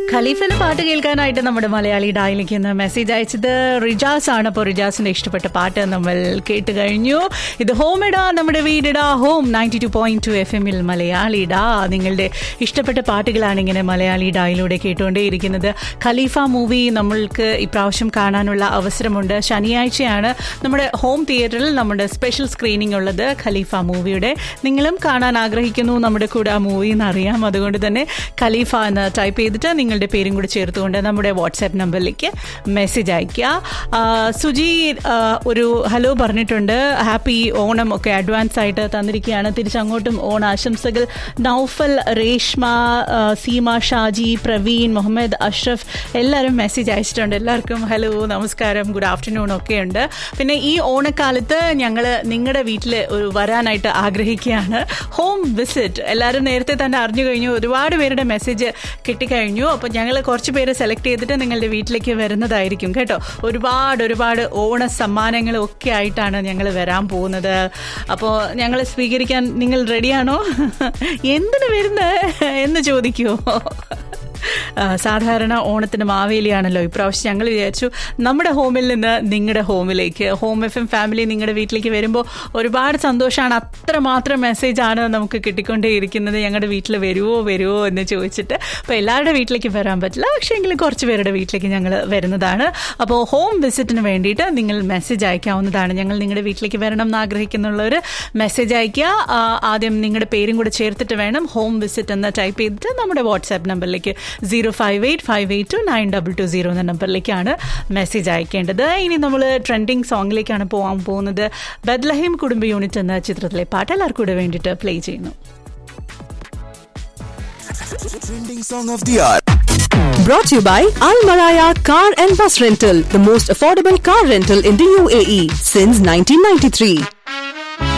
ഖലീഫിന്റെ പാട്ട് കേൾക്കാനായിട്ട് നമ്മുടെ മലയാളി ഡായിലേക്ക് ഇന്ന് മെസ്സേജ് അയച്ചത് റിജാസ് ആണ് അപ്പോൾ റിജാസിന്റെ ഇഷ്ടപ്പെട്ട പാട്ട് നമ്മൾ കേട്ട് കഴിഞ്ഞു ഇത് ഹോം ഇടാ നമ്മുടെ വീടിടാ home ninety two point two F എമ്മിൽ മലയാളി ഡാ നിങ്ങളുടെ ഇഷ്ടപ്പെട്ട പാട്ടുകളാണ് ഇങ്ങനെ മലയാളി ഡായിലൂടെ കേട്ടുകൊണ്ടേയിരിക്കുന്നത് ഖലീഫ മൂവി നമ്മൾക്ക് ഇപ്രാവശ്യം കാണാനുള്ള അവസരമുണ്ട് ശനിയാഴ്ചയാണ് നമ്മുടെ ഹോം തിയേറ്ററിൽ നമ്മുടെ സ്പെഷ്യൽ സ്ക്രീനിംഗ് ഉള്ളത് ഖലീഫ മൂവിയുടെ നിങ്ങളും കാണാൻ ആഗ്രഹിക്കുന്നു നമ്മുടെ കൂടെ ആ മൂവി എന്നറിയാം അതുകൊണ്ട് തന്നെ ഖലീഫ എന്ന് ടൈപ്പ് ചെയ്തിട്ട് നിങ്ങളുടെ പേരും കൂടി ചേർത്തുകൊണ്ട് നമ്മുടെ വാട്സാപ്പ് നമ്പറിലേക്ക് മെസ്സേജ് അയയ്ക്കുക ആ, സുജി ആ, ഒരു ഹലോ പറഞ്ഞിട്ടുണ്ട് ഹാപ്പി ഓണം ഒക്കെ അഡ്വാൻസ് ആയിട്ട് തന്നിരിക്കുകയാണ് തിരിച്ചങ്ങോട്ടും ഓണ ആശംസകൾ നൗഫൽ രേഷ്മ ആ, സീമ ഷാജി പ്രവീൺ മുഹമ്മദ് അഷ്റഫ് എല്ലാവരും മെസ്സേജ് അയച്ചിട്ടുണ്ട് എല്ലാവർക്കും ഹലോ നമസ്കാരം ഗുഡ് ആഫ്റ്റർനൂൺ ഒക്കെ ഉണ്ട് പിന്നെ ഈ ഓണക്കാലത്ത് ഞങ്ങൾ നിങ്ങളുടെ വീട്ടിൽ ഒരു വരാനായിട്ട് ആഗ്രഹിക്കുകയാണ് ഹോം വിസിറ്റ് എല്ലാവരും നേരത്തെ തന്നെ അറിഞ്ഞു കഴിഞ്ഞു ഒരുപാട് പേരുടെ മെസ്സേജ് കിട്ടിക്കഴിഞ്ഞു അപ്പോൾ ഞങ്ങൾ കുറച്ച് പേര് സെലക്ട് ചെയ്തിട്ട് നിങ്ങളുടെ വീട്ടിലേക്ക് വരുന്നതായിരിക്കും കേട്ടോ ഒരുപാട് ഒരുപാട് ഓണ സമ്മാനങ്ങളും ഒക്കെ ആയിട്ടാണ് ഞങ്ങൾ വരാൻ പോകുന്നത് അപ്പോൾ ഞങ്ങൾ സ്വീകരിക്കാൻ നിങ്ങൾ റെഡിയാണോ എന്തിനു വരുന്നത് എന്ന് ചോദിക്കുമോ ആ, സാധാരണ ഓണത്തിന് മാവേലിയാണല്ലോ ഇപ്രാവശ്യം ഞങ്ങൾ വിചാരിച്ചു നമ്മുടെ ഹോമിൽ നിന്ന് നിങ്ങളുടെ ഹോമിലേക്ക് ഹോം എഫ് എം ഫാമിലി നിങ്ങളുടെ വീട്ടിലേക്ക് വരുമ്പോൾ ഒരുപാട് സന്തോഷമാണ് അത്രമാത്രം മെസ്സേജാണ് നമുക്ക് കിട്ടിക്കൊണ്ടേയിരിക്കുന്നത് ഞങ്ങളുടെ വീട്ടിൽ വരുമോ വരുമോ എന്ന് ചോദിച്ചിട്ട് അപ്പോൾ എല്ലാവരുടെ വീട്ടിലേക്ക് വരാൻ പറ്റില്ല പക്ഷേ എങ്കിലും കുറച്ച് പേരുടെ വീട്ടിലേക്ക് ഞങ്ങൾ വരുന്നതാണ് അപ്പോൾ ഹോം വിസിറ്റിന് വേണ്ടിയിട്ട് നിങ്ങൾ മെസ്സേജ് അയക്കാവുന്നതാണ് ഞങ്ങൾ നിങ്ങളുടെ വീട്ടിലേക്ക് വരണം എന്ന് ആഗ്രഹിക്കുന്നുള്ളവർ മെസ്സേജ് അയക്കുക ആ, ആദ്യം നിങ്ങളുടെ പേരും കൂടെ ചേർത്തിട്ട് വേണം ഹോം വിസിറ്റ് എന്ന് ടൈപ്പ് ചെയ്തിട്ട് നമ്മുടെ വാട്സാപ്പ് നമ്പറിലേക്ക് zero five eight five eight two nine double two zero എന്ന നമ്പറിലേക്കാണ് മെസ്സേജ് അയക്കേണ്ടത് ഇനി നമ്മൾ ട്രെൻഡിങ് സോങ്ങിലേക്കാണ് പോകാൻ പോകുന്നത് ബദ്ലഹിം കുടുംബ യൂണിറ്റ് എന്ന ചിത്രത്തിലെ പാട്ട് എല്ലാവർക്കും കൂടെ വേണ്ടിയിട്ട് പ്ലേ ചെയ്യുന്നു Trending song of the hour. Brought to you by Al Maraya Car and Bus Rental, the most affordable car rental in the UAE since 1993.